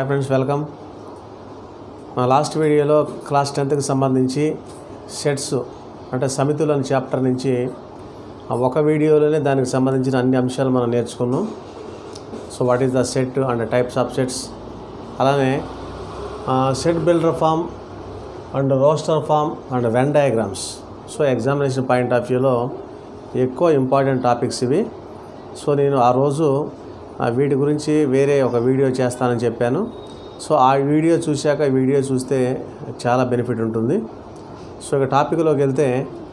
hi friends welcome మా last వీడియోలో class టెన్త్కి సంబంధించి సెట్స్ అంటే సమితులు అనే చాప్టర్ నుంచి ఆ ఒక వీడియోలోనే దానికి సంబంధించిన అన్ని అంశాలు మనం నేర్చుకున్నాం so what is the set and types of sets అలానే set builder form and roster form and Venn diagrams so examination point of వ్యూలో ఎక్కువ ఇంపార్టెంట్ టాపిక్స్ ఇవి సో నేను ఆ రోజు ఆ వీటి గురించి వేరే ఒక వీడియో చేస్తానని చెప్పాను సో ఆ వీడియో చూశాక ఈ వీడియో చూస్తే చాలా బెనిఫిట్ ఉంటుంది సో ఇక టాపిక్లోకి వెళ్తే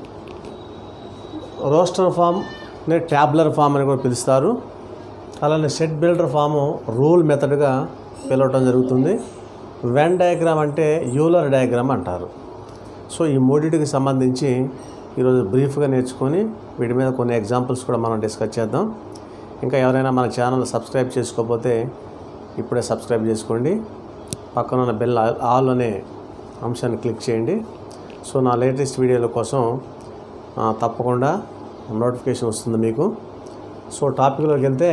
రోస్టర్ ఫామ్ ని ట్యాబ్లర్ ఫామ్ అని కూడా పిలుస్తారు అలానే సెట్ బిల్డర్ ఫాము రూల్ మెథడ్గా పిలవటం జరుగుతుంది వెన్ డయాగ్రామ్ అంటే యూలర్ డయాగ్రామ్ అంటారు సో ఈ మూడింటికి సంబంధించి ఈరోజు బ్రీఫ్గా నేర్చుకొని వీటి మీద కొన్ని ఎగ్జాంపుల్స్ కూడా మనం డిస్కస్ చేద్దాం ఇంకా ఎవరైనా మన ఛానల్ సబ్స్క్రైబ్ చేసుకోకపోతే ఇప్పుడే సబ్స్క్రైబ్ చేసుకోండి పక్కన ఉన్న బెల్ ఆల్ అనే అంశాన్ని క్లిక్ చేయండి సో నా లేటెస్ట్ వీడియోల కోసం ఆ, తప్పకుండా నోటిఫికేషన్ వస్తుంది మీకు సో టాపిక్లోకి వెళ్తే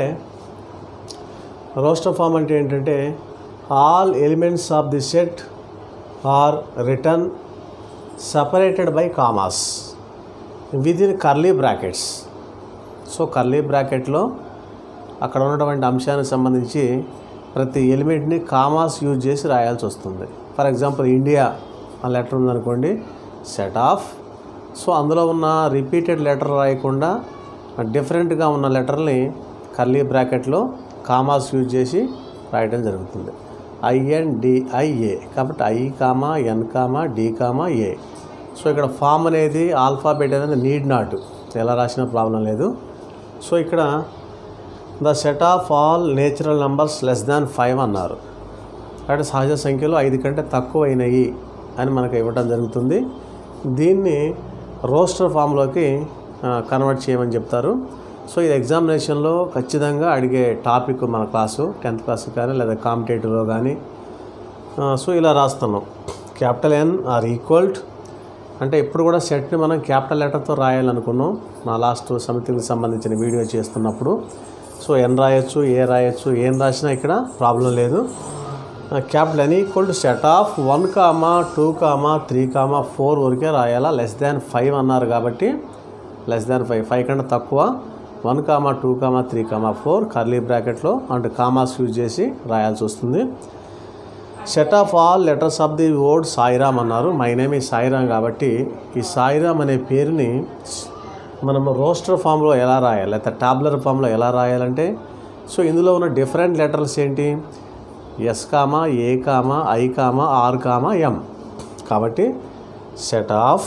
రోస్టర్ ఫామ్ అంటే ఏంటంటే all elements of the set are written separated by commas within curly brackets so curly బ్రాకెట్లో అక్కడ ఉన్నటువంటి అంశానికి సంబంధించి ప్రతి ఎలిమెంట్ని కామాస్ యూజ్ చేసి రాయాల్సి వస్తుంది ఫర్ ఎగ్జాంపుల్ ఇండియా ఆ లెటర్ ఉందనుకోండి సెట్ ఆఫ్ సో అందులో ఉన్న రిపీటెడ్ లెటర్ రాయకుండా డిఫరెంట్గా ఉన్న లెటర్ని కర్లీ బ్రాకెట్లో కామాస్ యూజ్ చేసి రాయడం జరుగుతుంది ఐఎన్ డిఐఏ కాబట్టి I comma N comma D comma A so ఇక్కడ ఫామ్ అనేది ఆల్ఫాబెట్ అనేది నీడ్ నాట్ ఎలా రాసినా ప్రాబ్లం లేదు సో ఇక్కడ the set of all natural numbers less than five అన్నారు అంటే సహజ సంఖ్యలో ఐదు కంటే తక్కువ అయినాయి అని మనకు ఇవ్వడం జరుగుతుంది దీన్ని రోస్టర్ ఫామ్లోకి కన్వర్ట్ చేయమని చెప్తారు సో ఇది ఎగ్జామినేషన్లో ఖచ్చితంగా అడిగే టాపిక్ మన క్లాసు టెన్త్ క్లాస్ కానీ లేదా కాంపిటేటివ్లో కానీ ఆ, సో ఇలా రాస్తున్నాం క్యాపిటల్ ఎన్ ఆర్ ఈక్వల్డ్ అంటే ఇప్పుడు కూడా సెట్ని మనం క్యాపిటల్ లెటర్తో రాయాలనుకున్నాం నా లాస్ట్ సమితికి సంబంధించిన వీడియో చేస్తున్నప్పుడు సో ఎన్ రాయొచ్చు ఏ రాయొచ్చు ఏం రాసినా ఇక్కడ ప్రాబ్లం లేదు capital N equal to set of one comma two comma three comma four వరకే రాయాలా లెస్ దాన్ ఫైవ్ అన్నారు కాబట్టి లెస్ దాన్ ఫైవ్ ఫైవ్ కంటే తక్కువ one comma two comma three comma four curly బ్రాకెట్లో అండ్ కామాస్ యూజ్ చేసి రాయాల్సి వస్తుంది set of all letters of the word Sairam అన్నారు మై నేమ్ ఈ సాయిరామ్ కాబట్టి ఈ సాయిరామ్ అనే పేరుని మనం రోస్టర్ ఫామ్లో ఎలా రాయాలి లేకపోతే టాబ్లర్ ఫామ్లో ఎలా రాయాలంటే సో ఇందులో ఉన్న డిఫరెంట్ లెటర్స్ ఏంటి S comma A comma I comma R comma M కాబట్టి set of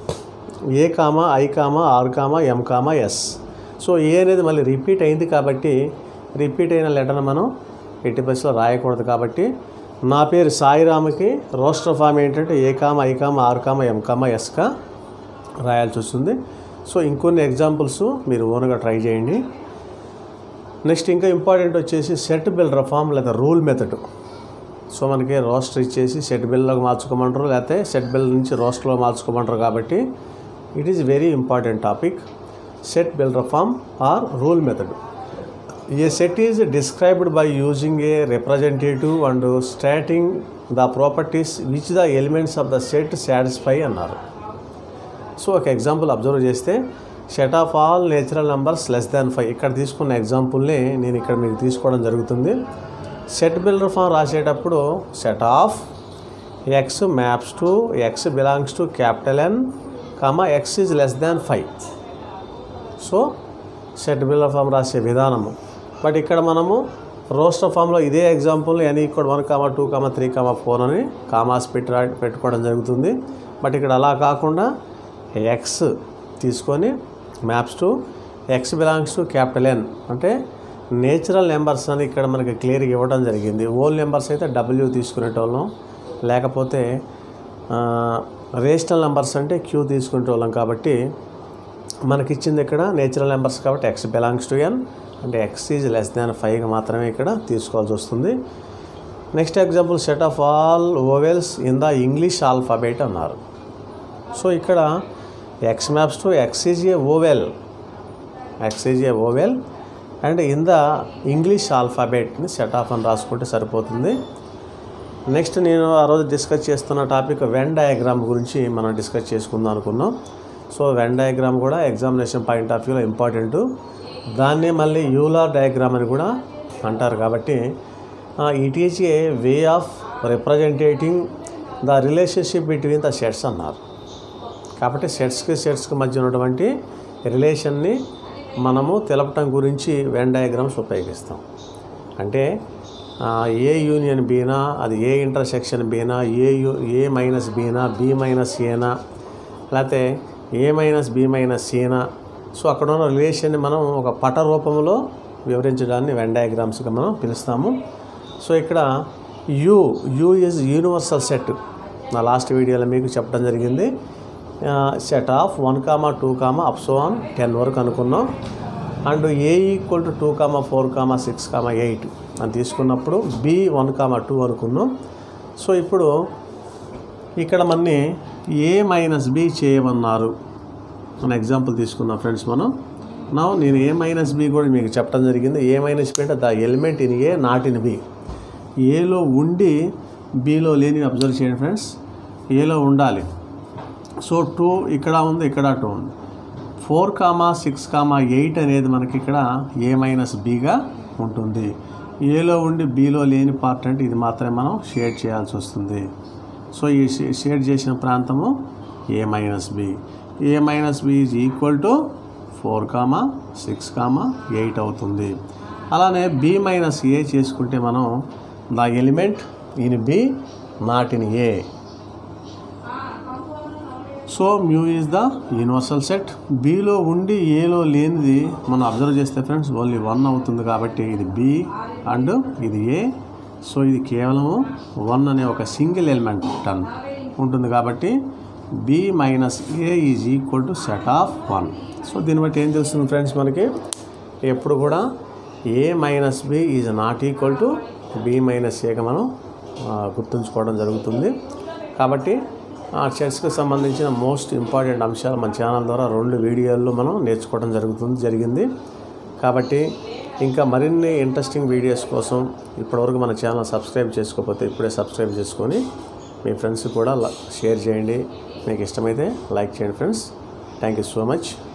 A comma I comma R comma M comma S so A అనేది మళ్ళీ రిపీట్ అయింది కాబట్టి రిపీట్ అయిన లెటర్ని మనం ఎట్టి పరిస్థితిలో రాయకూడదు కాబట్టి నా పేరు సాయిరామ్కి రోస్టర్ ఫామ్ ఏంటంటే ఏ కామ ఐ కామ ఆర్ కామ ఎం కామ ఎస్కా రాయాల్సి వస్తుంది సో ఇంకొన్ని ఎగ్జాంపుల్స్ మీరు ఓన్గా ట్రై చేయండి నెక్స్ట్ ఇంకా ఇంపార్టెంట్ వచ్చేసి సెట్ బిల్డర్ ఫామ్ లేదా రూల్ మెథడ్ సో మనకి రోస్టర్ ఇచ్చేసి సెట్ బిల్లోకి మార్చుకోమంటారు లేకపోతే సెట్ బిల్ నుంచి రోస్టర్లో మార్చుకోమంటారు కాబట్టి it is very important topic set builder form or rule method a set is described by using a representative and stating the properties which the elements of the set satisfy అన్నారు so ఒక example observe చేస్తే set of all natural numbers less than five ఇక్కడ తీసుకున్న ఎగ్జాంపుల్ని నేను ఇక్కడ మీకు తీసుకోవడం జరుగుతుంది సెట్ బిల్డర్ ఫామ్ రాసేటప్పుడు set of X maps to X belongs to capital N comma X is less than five so set builder form రాసే విధానము బట్ ఇక్కడ మనము రోస్టర్ ఫామ్లో ఇదే example N equal one comma two comma three comma four అని commas పెట్టి రా పెట్టుకోవడం జరుగుతుంది బట్ ఇక్కడ అలా కాకుండా ఎక్స్ తీసుకొని maps to X belongs to capital N అంటే నేచురల్ నెంబర్స్ అని ఇక్కడ మనకి క్లియర్గా ఇవ్వడం జరిగింది ఓల్ నెంబర్స్ అయితే డబ్ల్యూ తీసుకునేటోళ్ళం లేకపోతే రేషనల్ నెంబర్స్ అంటే క్యూ తీసుకునేటోళ్ళం కాబట్టి మనకి ఇచ్చింది ఇక్కడ నేచురల్ నెంబర్స్ కాబట్టి ఎక్స్ బిలాంగ్స్ టు ఎన్ అంటే ఎక్స్ ఈజ్ లెస్ దాన్ ఫైవ్గా మాత్రమే ఇక్కడ తీసుకోవాల్సి వస్తుంది next example set of all vowels in the English alphabet అన్నారు సో ఇక్కడ X maps to X is a vowel X is a vowel and in the English ఆల్ఫాబెట్ని set of అని రాసుకుంటే సరిపోతుంది నెక్స్ట్ నేను ఆ రోజు డిస్కస్ చేస్తున్న టాపిక్ వెన్ డయాగ్రామ్ గురించి మనం డిస్కస్ చేసుకుందాం అనుకున్నాం సో వెన్ డయాగ్రామ్ కూడా ఎగ్జామినేషన్ పాయింట్ ఆఫ్ వ్యూలో ఇంపార్టెంట్ దాన్ని మళ్ళీ యూలార్ డయాగ్రామ్ అని కూడా అంటారు కాబట్టి it is a way of representing the relationship between the sets అన్నారు కాబట్టి సెట్స్కి సెట్స్కి మధ్య ఉన్నటువంటి రిలేషన్ని మనము తెలపటం గురించి వెన్ డయాగ్రామ్స్ ఉపయోగిస్తాం అంటే ఆ, ఏ యూనియన్ బీనా అది ఏ ఇంటర్సెక్షన్ బీనా ఏ యు ఏ మైనస్ బీనా బి మైనస్ ఏనా లేకపోతే ఏ మైనస్ బి మైనస్ సీనా సో అక్కడ ఉన్న రిలేషన్ని మనం ఒక పట రూపంలో వివరించడాన్ని వెన్ డయాగ్రామ్స్గా మనం పిలుస్తాము సో ఇక్కడ U U is universal set నా లాస్ట్ వీడియోలో మీకు చెప్పడం జరిగింది set of one comma two comma up so on ten వరకు అనుకున్నాం and A equal to two comma four comma six comma eight అని తీసుకున్నప్పుడు బి వన్ కామా టూ అనుకున్నాం సో ఇప్పుడు ఇక్కడ మనని ఏ మైనస్ బి చేయమన్నారు మన ఎగ్జాంపుల్ తీసుకున్నాం ఫ్రెండ్స్ మనం నా నేను ఏ మైనస్ బి కూడా మీకు చెప్పడం జరిగింది ఏ మైనస్ బి అంటే the element in A not in B ఏలో ఉండి బిలో లేని అబ్జర్వ్ చేయండి ఫ్రెండ్స్ ఏలో ఉండాలి సో టూ ఇక్కడ ఉంది ఇక్కడ టూ ఉంది four comma six comma eight అనేది మనకి ఇక్కడ ఏ మైనస్ బిగా ఉంటుంది ఏలో ఉండి బిలో లేని పార్ట్ అంటే ఇది మాత్రమే మనం షేడ్ చేయాల్సి వస్తుంది సో ఈ షే- షేడ్ చేసిన ప్రాంతము A minus B A minus B is equal to four comma six comma eight అవుతుంది అలానే బి మైనస్ ఏ చేసుకుంటే మనం the element in B not in A so U is the universal set బిలో ఉండి ఏలో లేనిది మనం అబ్జర్వ్ చేస్తే ఫ్రెండ్స్ ఓన్లీ వన్ అవుతుంది కాబట్టి ఇది బి అండ్ ఇది ఏ సో ఇది కేవలం వన్ అనే ఒక సింగిల్ ఎలిమెంట్ టన్ ఉంటుంది కాబట్టి B minus A is equal to set of one so దీన్ని బట్టి ఏం తెలుస్తుంది ఫ్రెండ్స్ మనకి ఎప్పుడు కూడా A minus B is not equal to B minus ఏగా మనం ఆ, గుర్తుంచుకోవడం జరుగుతుంది కాబట్టి ఆ చెస్కి సంబంధించిన మోస్ట్ ఇంపార్టెంట్ అంశాలు మన ఛానల్ ద్వారా రెండు వీడియోల్లో మనం నేర్చుకోవడం జరుగుతుంది జరిగింది కాబట్టి ఇంకా మరిన్ని ఇంట్రెస్టింగ్ వీడియోస్ కోసం ఇప్పటివరకు మన ఛానల్ సబ్స్క్రైబ్ చేసుకోకపోతే ఇప్పుడే సబ్స్క్రైబ్ చేసుకొని మీ ఫ్రెండ్స్ కూడా ల- షేర్ చేయండి మీకు ఇష్టమైతే లైక్ చేయండి friends thank you so much